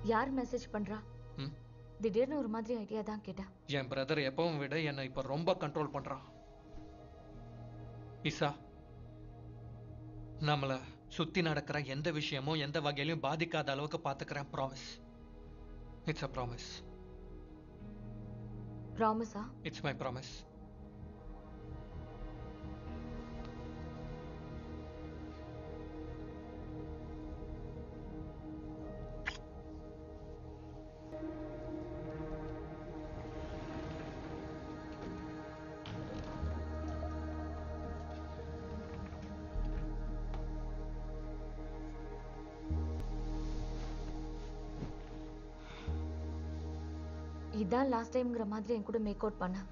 யார் மெசேஜ் பண்றா ம் திடீர்னு ஒரு மாதிரி ஐடியா தான் கேட்டா என் பிரதர் எப்பவும் விட என்னை இப்போ ரொம்ப கண்ட்ரோல் பண்றான் இசா நம்மள சுத்தி நடக்கிற எந்த விஷயமும் எந்த வகையிலும் பாதிக்காத அளவுக்கு பாத்துக்கிறேன் ப்ராமிஸ் இட்ஸ் அ ப்ராமிஸ் ப்ராமிஸா இட்ஸ் மை ப்ராமிஸ் இதான் லாஸ்ட் டைம்ங்கிற மாதிரி என் கூட மேக் அவுட் பண்ண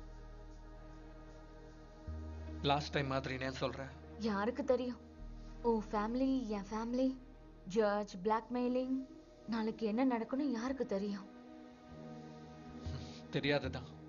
லாஸ்ட் டைம் மாதிரி நான் சொல்றேன் யாருக்கு தெரியும் ஓ ஃபேமிலி என் ஃபேமிலி ஜட்ஜ் பிளாக்மெயிலிங் நாளைக்கு என்ன நடக்கும்னு யாருக்கு தெரியும் தெரியாதுதான்